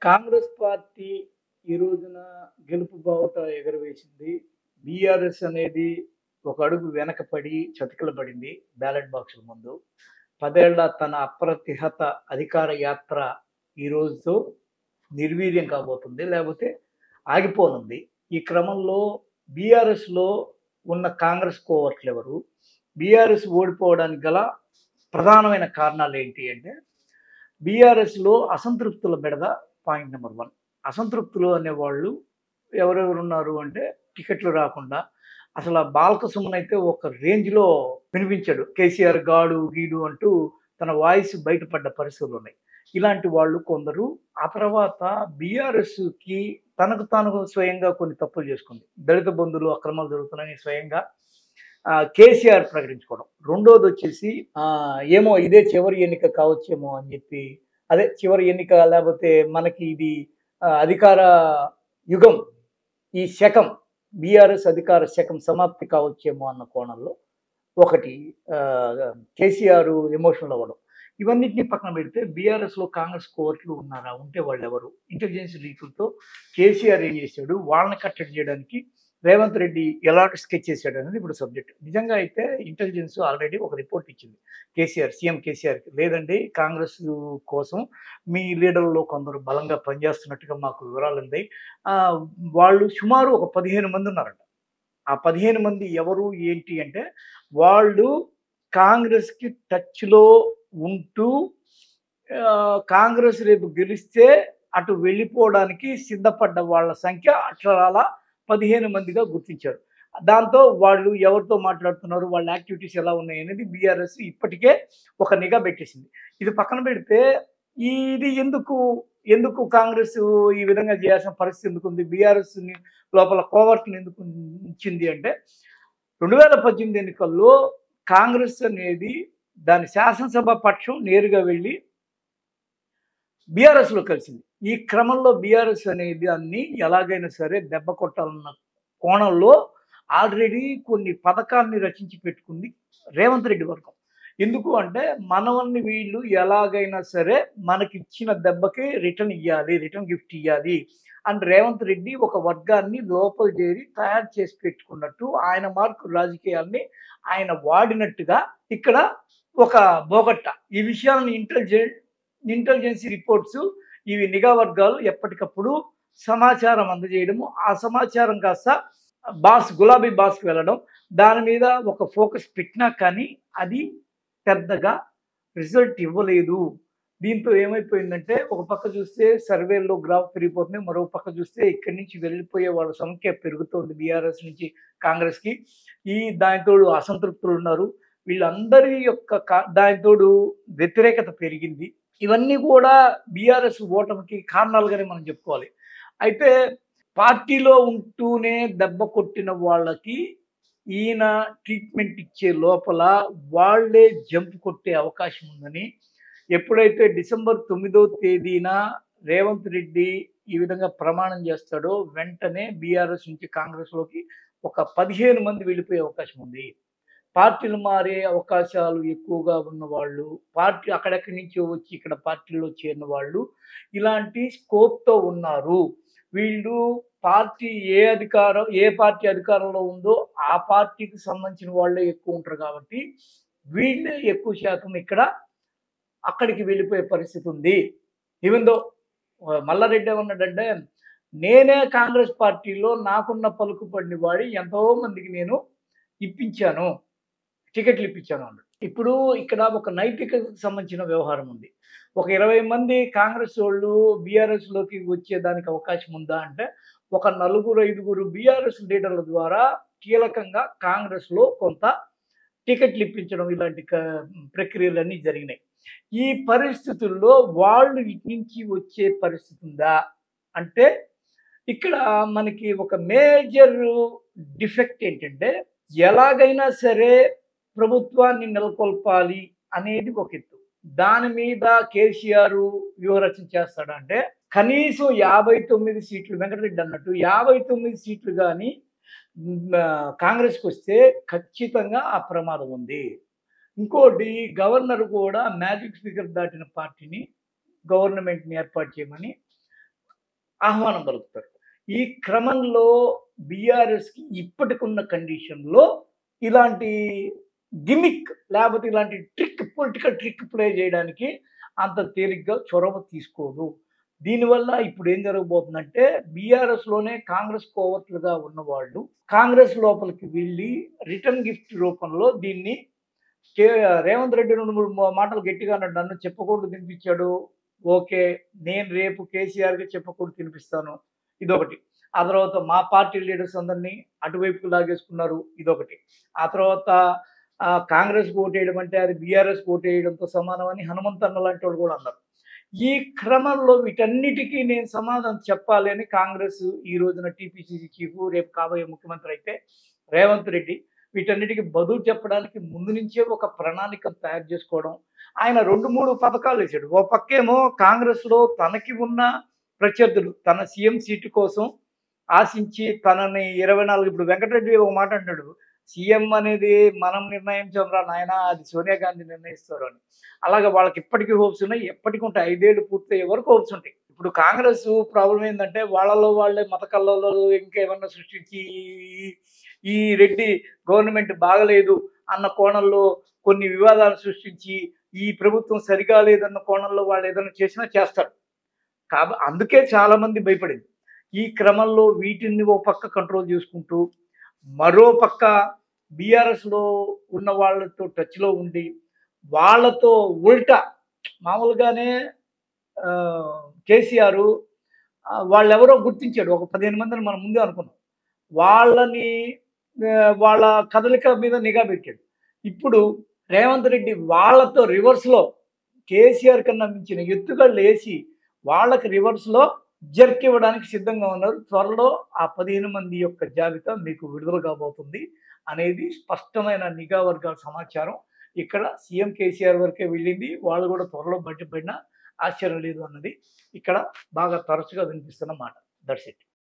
Congress party ఈ రోజున గెలుపు బావుట ఎగరవేసింది బీఆర్ఎస్ అనేది ఒక అడుగు వెనకపడి చతికిల పడింది బ్యాలెట్ బాక్సుల ముందు పదేళ్ల తన అప్రతిహత అధికార యాత్ర ఈ రోజుతో నిర్వీర్యం కాబోతుంది లేకపోతే ఆగిపోనుంది ఈ క్రమంలో బీఆర్ఎస్ లో ఉన్న కాంగ్రెస్ కోవర్ట్లు ఎవరు బీఆర్ఎస్ ఓడిపోవడానికి గల ప్రధానమైన కారణాలు ఏంటి అంటే బీఆర్ఎస్ లో అసంతృప్తుల బెడద పాయింట్ నెంబర్ వన్ అసంతృప్తులు అనేవాళ్ళు ఎవరెవరు ఉన్నారు అంటే టికెట్లు రాకుండా అసలు ఆ బాలక సుమన్ అయితే ఒక రేంజ్ లో వినిపించాడు కేసీఆర్ గాడు గీడు అంటూ తన వాయిస్ బయటపడ్డ పరిస్థితులు ఉన్నాయి ఇలాంటి వాళ్ళు కొందరు ఆ తర్వాత బీఆర్ఎస్ కి తనకు తాను స్వయంగా కొన్ని తప్పులు చేసుకుంది దళిత బంధువులు అక్రమాలు జరుగుతున్నాయని స్వయంగా ఆ, కేసీఆర్ ప్రకటించుకోవడం రెండోది వచ్చేసి ఆ, ఏమో ఇదే చివరి ఎన్నిక కావచ్చేమో అని చెప్పి అదే చివరి ఎన్నిక లేకపోతే మనకి ఇది ఆ, అధికార యుగం ఈ శకం బీఆర్ఎస్ అధికార శకం సమాప్తి కావచ్చేమో అన్న కోణంలో ఒకటి ఆ, కేసీఆర్ ఎమోషనల్ అవ్వడం ఇవన్నిటిని పక్కన పెడితే బీఆర్ఎస్ లో కాంగ్రెస్ కోర్టులు ఉన్నారా ఉంటే వాళ్ళు ఎవరు ఇంటెలిజెన్స్ లీకులతో కేసీఆర్ ఏం చేశాడు వాళ్ళని కట్టడి చేయడానికి రేవంత్ రెడ్డి ఎలాంటి స్కెచ్ చేశాడు అనేది ఇప్పుడు సబ్జెక్ట్ నిజంగా అయితే ఇంటెలిజెన్స్ ఆల్రెడీ ఒక రిపోర్ట్ ఇచ్చింది కేసీఆర్ సీఎం కేసీఆర్కి లేదండి కాంగ్రెస్ కోసం మీ లీడర్లో కొందరు బలంగా పనిచేస్తున్నట్టుగా మాకు వివరాలు ఉన్నాయి ఆ, వాళ్ళు సుమారు ఒక పదిహేను మంది ఉన్నారంట ఆ పదిహేను మంది ఎవరు ఏంటి అంటే వాళ్ళు కాంగ్రెస్కి టచ్లో ఉంటూ ఆ, కాంగ్రెస్ రేపు గెలిస్తే అటు వెళ్ళిపోవడానికి సిద్ధపడ్డ వాళ్ళ సంఖ్య అక్షరాల పదిహేను మందిగా గుర్తించారు దాంతో వాళ్ళు ఎవరితో మాట్లాడుతున్నారు వాళ్ళ యాక్టివిటీస్ ఎలా ఉన్నాయి అనేది బీఆర్ఎస్ ఇప్పటికే ఒక నిఘా పెట్టేసింది ఇది పక్కన పెడితే ఇది ఎందుకు ఎందుకు కాంగ్రెస్ ఈ విధంగా చేయాల్సిన పరిస్థితి ఎందుకు ఉంది బీఆర్ఎస్ లోపల కోవర్ట్ని ఎందుకు ఉంచింది అంటే రెండు వేల పద్దెనిమిది ఎన్నికల్లో కాంగ్రెస్ అనేది దాని శాసనసభ పక్షం నేరుగా వెళ్ళి బీఆర్ఎస్లో కలిసింది ఈ క్రమంలో బీఆర్ఎస్ అనేది దాన్ని ఎలాగైనా సరే దెబ్బ కొట్టాలన్న కోణంలో ఆల్రెడీ కొన్ని పథకాన్ని రచించి పెట్టుకుంది రేవంత్ రెడ్డి వర్గం ఎందుకు అంటే మనవల్ని వీళ్ళు ఎలాగైనా సరే మనకిచ్చిన దెబ్బకి రిటర్న్ ఇవ్వాలి రిటర్న్ గిఫ్ట్ ఇవ్వాలి అండ్ రేవంత్ రెడ్డి ఒక వర్గాన్ని లోపల చేరి తయారు చేసి పెట్టుకున్నట్టు ఆయన మార్కు రాజకీయాల్ని ఆయన వాడినట్టుగా ఇక్కడ ఒక బోగట్ట ఈ విషయాలను ఇంటెలిజెంట్ ఇంటెలిజెన్సీ రిపోర్ట్స్ ఇవి నిఘా వర్గాలు ఎప్పటికప్పుడు సమాచారం అందజేయడము ఆ సమాచారం కాస్త బాస్ గులాబీ బాస్కి వెళ్ళడం దాని మీద ఒక ఫోకస్ పెట్టినా కానీ అది పెద్దగా రిజల్ట్ ఇవ్వలేదు దీంతో ఏమైపోయిందంటే ఒక పక్క చూస్తే సర్వేల్లో గ్రాఫ్ పెరిగిపోతుంది మరో పక్క చూస్తే ఇక్కడి నుంచి వెళ్ళిపోయే వాళ్ళ సంఖ్య పెరుగుతోంది బీఆర్ఎస్ నుంచి కాంగ్రెస్కి ఈ దానితోడు అసంతృప్తులు ఉన్నారు వీళ్ళందరి యొక్క కా- దానితోడు వ్యతిరేకత పెరిగింది ఇవన్నీ కూడా బీఆర్ఎస్ ఓటమికి కారణాలుగానే మనం చెప్పుకోవాలి అయితే పార్టీలో ఉంటూనే దెబ్బ కొట్టిన వాళ్ళకి ఈయన ట్రీట్మెంట్ ఇచ్చే లోపల వాళ్ళే జంప్ కొట్టే అవకాశం ఉందని ఎప్పుడైతే డిసెంబర్ తొమ్మిదో తేదీన రేవంత్ రెడ్డి ఈ విధంగా ప్రమాణం చేస్తాడో వెంటనే బీఆర్ఎస్ నుంచి కాంగ్రెస్లోకి ఒక పదిహేను మంది వెళ్ళిపోయే అవకాశం ఉంది పార్టీలు మారే అవకాశాలు ఎక్కువగా ఉన్న వాళ్ళు పార్టీ అక్కడెక్కడి నుంచి వచ్చి ఇక్కడ పార్టీలో చేరిన వాళ్ళు ఇలాంటి స్కోప్తో ఉన్నారు వీళ్ళు పార్టీ ఏ అధికారం ఏ పార్టీ అధికారంలో ఉందో ఆ పార్టీకి సంబంధించిన వాళ్ళే ఎక్కువ ఉంటారు కాబట్టి వీళ్ళే ఎక్కువ శాతం ఇక్కడ అక్కడికి వెళ్ళిపోయే పరిస్థితి ఉంది ఈవెన్ దో మల్లారెడ్డి ఏమన్నాడంటే నేనే కాంగ్రెస్ పార్టీలో నాకున్న పలుకుబడిని వాడి ఎంతో మందికి నేను ఇప్పించాను టికెట్లు ఇప్పించాను అన్నాడు ఇప్పుడు ఇక్కడ ఒక నైతికతకు సంబంధించిన వ్యవహారం ఉంది ఒక ఇరవై మంది కాంగ్రెస్ వాళ్ళు బీఆర్ఎస్ లోకి వచ్చేదానికి అవకాశం ఉందా అంటే ఒక నలుగురు ఐదుగురు బీఆర్ఎస్ లీడర్ల ద్వారా కీలకంగా కాంగ్రెస్ లో కొంత టికెట్లు ఇప్పించడం ఇలాంటి క- ప్రక్రియలన్నీ జరిగినాయి ఈ పరిస్థితుల్లో వాళ్ళు ఇటు నుంచి వచ్చే పరిస్థితి ఉందా అంటే ఇక్కడ మనకి ఒక మేజర్ డిఫెక్ట్ ఏంటంటే ఎలాగైనా సరే ప్రభుత్వాన్ని నెలకొల్పాలి అనేది ఒక ఎత్తు దాని మీద కేసీఆర్ వ్యూహరచన చేస్తాడంటే కనీసం యాభై తొమ్మిది సీట్లు వెంకటరెడ్డి అన్నట్టు యాభై తొమ్మిది సీట్లు కానీ కాంగ్రెస్కి వస్తే ఖచ్చితంగా ఆ ప్రమాదం ఉంది ఇంకోటి గవర్నర్ కూడా మ్యాజిక్ ఫిగర్ దాటిన పార్టీని గవర్నమెంట్ని ఏర్పాటు చేయమని ఆహ్వానం పలుకుతారు ఈ క్రమంలో బీఆర్ఎస్కి ఇప్పటికున్న కండిషన్లో ఇలాంటి గిమిక్ లేకపోతే ఇలాంటి ట్రిక్ పొలిటికల్ ట్రిక్ ప్లే చేయడానికి అంత తేలిగ్గా చొరవ తీసుకోదు దీనివల్ల ఇప్పుడు ఏం జరగబోతుందంటే బీఆర్ఎస్లోనే కాంగ్రెస్ కోవర్ట్లుగా ఉన్నవాళ్ళు కాంగ్రెస్ లోపలికి వెళ్ళి రిటర్న్ గిఫ్ట్ రూపంలో దీన్ని కే రేవంత్ రెడ్డి రెండు మూడు మా- మాటలు గట్టిగా అన్నాడు నన్ను చెప్పకూడదు తినిపించాడు ఓకే నేను రేపు కేసీఆర్కి చెప్పకూడదు తినిపిస్తాను ఇదొకటి ఆ తర్వాత మా పార్టీ లీడర్స్ అందరినీ అటువైపుకు లాగేసుకున్నారు ఇదొకటి ఆ తర్వాత ఆ, కాంగ్రెస్కి ఓటేయడం అంటే అది బీఆర్ఎస్కి ఓటేయడంతో సమానం అని హనుమంత్ అన్న లాంటి వాళ్ళు కూడా అన్నారు ఈ క్రమంలో వీటన్నిటికీ నేను సమాధానం చెప్పాలి అని కాంగ్రెస్ ఈ రోజున టీపీసీసీ చీఫ్ రేపు కాబోయే ముఖ్యమంత్రి అయితే రేవంత్ రెడ్డి వీటన్నిటికీ బదులు చెప్పడానికి ముందు నుంచే ఒక ప్రణాళిక తయారు చేసుకోవడం ఆయన రెండు మూడు పథకాలు వేసాడు ఓ పక్కేమో కాంగ్రెస్లో తనకి ఉన్న ప్రత్యర్థులు తన సీఎం సీటు కోసం ఆశించి తనని ఇరవై నాలుగు ఇప్పుడు వెంకటరెడ్డి ఒక మాట అంటాడు సీఎం అనేది మనం నిర్ణయించంరా నాయన అది సోనియా గాంధీ నిర్ణయిస్తారు అని అలాగే వాళ్ళకి ఇప్పటికీ హోప్స్ ఉన్నాయి ఎప్పటికీ ఉంటాయి ఐదేళ్ళు పూర్తయ్యే వరకు హోప్స్ ఉంటాయి ఇప్పుడు కాంగ్రెస్ ప్రాబ్లం ఏంటంటే వాళ్ళలో వాళ్ళే మత కళ్ళలో ఇంకేమన్నా సృష్టించి ఈ- ఈ రెడ్డి గవర్నమెంట్ బాగలేదు అన్న కోణంలో కొన్ని వివాదాలు సృష్టించి ఈ ప్రభుత్వం సరిగా లేదన్న కోణంలో వాళ్ళు ఏదైనా చేసినా చేస్తారు కాబ అందుకే చాలా మంది భయపడింది ఈ క్రమంలో వీటిని ఓ పక్క కంట్రోల్ చేసుకుంటూ మరో పక్క బీఆర్ఎస్లో ఉన్న వాళ్ళతో టచ్లో ఉండి వాళ్ళతో ఉల్టా మామూలుగానే ఆ, కేసీఆర్ ఆ, వాళ్ళెవరో గుర్తించాడు ఒక పదిహేను మందిని మనం ముందే అనుకున్నాం వాళ్ళని ఆ, వాళ్ళ కదలిక మీద నిఘా పెట్టాడు ఇప్పుడు రేవంత్ రెడ్డి వాళ్ళతో రివర్స్లో కేసీఆర్ కన్నా మించిన ఎత్తుగళ్ళు వేసి వాళ్ళకి రివర్స్లో జర్క్ ఇవ్వడానికి సిద్ధంగా ఉన్నారు త్వరలో ఆ పదిహేను మంది యొక్క జాబితా మీకు విడుదల కాబోతుంది అనేది స్పష్టమైన నిఘా వర్గాల సమాచారం ఇక్కడ సీఎం కేసీఆర్ వరకే వెళ్ళింది వాళ్ళు కూడా త్వరలో బయటపడినా ఆశ్చర్యం లేదు అన్నది ఇక్కడ బాగా తరచుగా వినిపిస్తున్న మాట దట్స్ ఇట్